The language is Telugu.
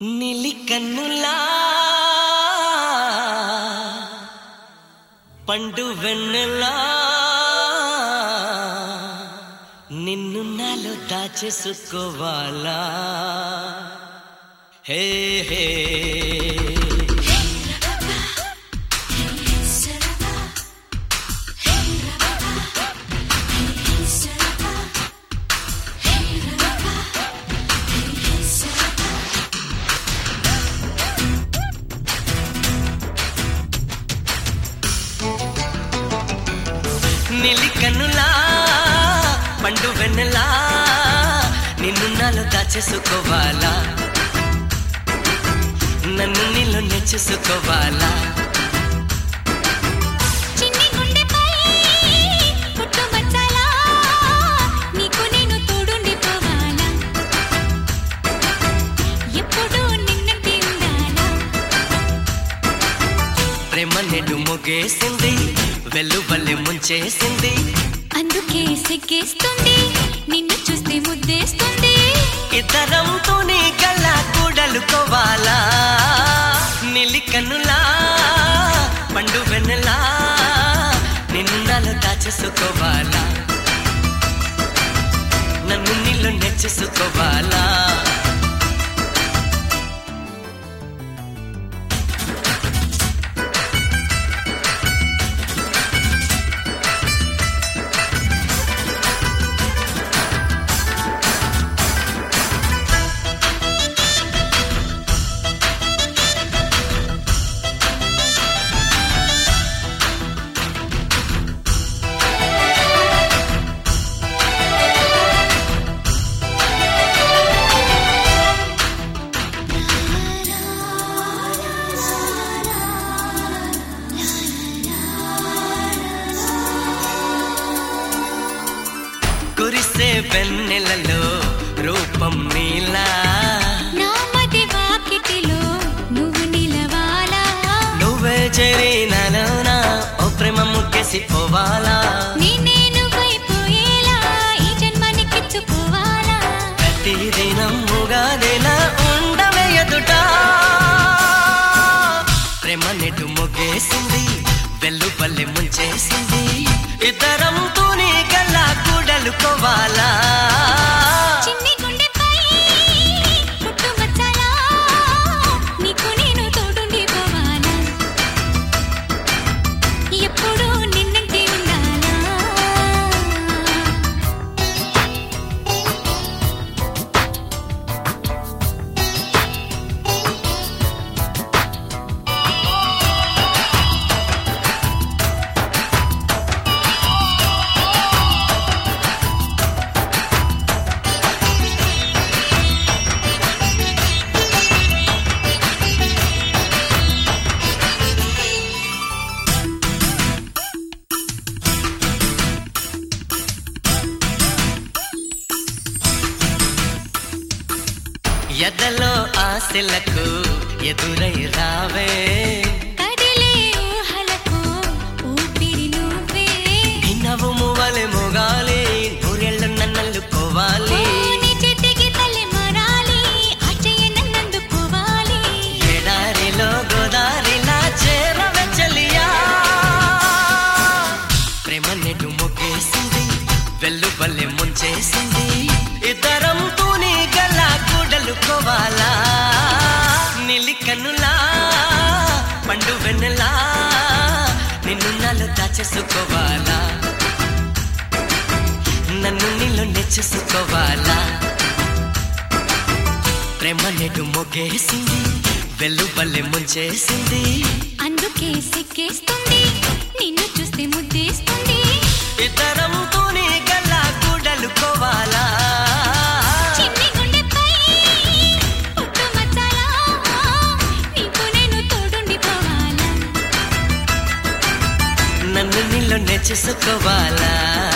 నీలి కన్నులా పండు వెన్నెలా నిన్ను నాలో దాచేసుకోవాలా హే హే నీలి కన్నులా పండు వెన్నెలా నిన్ను నాలో దాచేసుకోవాలా నన్ను నీలో నెచ్చేసుకోవాలా చిన్ని గుండెపై పుట్టు మచ్చాలా నీకు నేను తోడుండిపోవాలా ఎప్పుడు నిన్నంటి ఉండాలా ప్రేమ నెడు ముగేసింది వెల్లువల్లి ముంచేసింది అందుకే సిగ్గేస్తుంది నిన్ను చూస్తే ముద్దేస్తుంది ఇద్దరంతో నీ కళ్ళ కూడలుకోవాలా నీలి కన్నులా పండు వెన్నెలా నిన్ను నాలో దాచేసుకోవాలా నన్ను నీళ్ళు నెచ్చేసుకోవాలా కురిసే వెన్నెలలో రూపం నీలా నా మది వాకిటిలో నువ్వు నిలవాలా నువ్వే చేరినలోన ఓ ప్రేమ ముగ్గేసిపోవాలా నేనే నువ్వైపోయేలా ఈ జన్మనికిచ్చుకోవాలా ప్రతి దినం ఉగాదిలా ఉండవే ఎదుట ప్రేమ నెటు మొగేసింది వెల్లుపల్లి ముంచేసింది ఇద్దరం తూని గల్లా కూడలుకోవాలా చిన్ని గుండెపై పుట్టు మచ్చాలా నీకు నేను తోడుండిపోవాలా ఎప్పుడు నిన్నంటి ఉండాలా ఎదలో ఆశలకు ఎదురై రావే కదిలే ఊహలకు ఊపిరి నువ్వే నవ్వు మువ్వలే మొగాలి నూరెళ్ళు నన్నల్లుకోవాలి నీ చేతికి తల్లి మారాలి ఆ చెయ్యి నన్నందుకోవాలి ఎడారిలో గోదారిలా చేరవే చెలియా ప్రేమ నెడు మొగ్గేసింది వెల్లుబల్లె ముంచేసింది ఇద్దరం తూని గల కూడలుకోవాలా నీలి కన్నులా పండు వెన్నెలా నిన్ను నాలో దాచేసుకోవాలా నన్ను నీలో నెచ్చేసుకోవాలా ప్రేమ నెడు మొగేసింది వెల్లుబల్లె ముంచేసింది అందుకే సిక్కేస్తుంది నిన్ను చూస్తే ముద్దేస్తుంది ఇద్దరం తూని గల్లా కూడలుకోవాలా చిన్ని గుండెపై పుట్టు మచ్చాలా నీకు నేను తోడుండిపోవాలా నన్ను నీలో నెచ్చేసుకోవాలా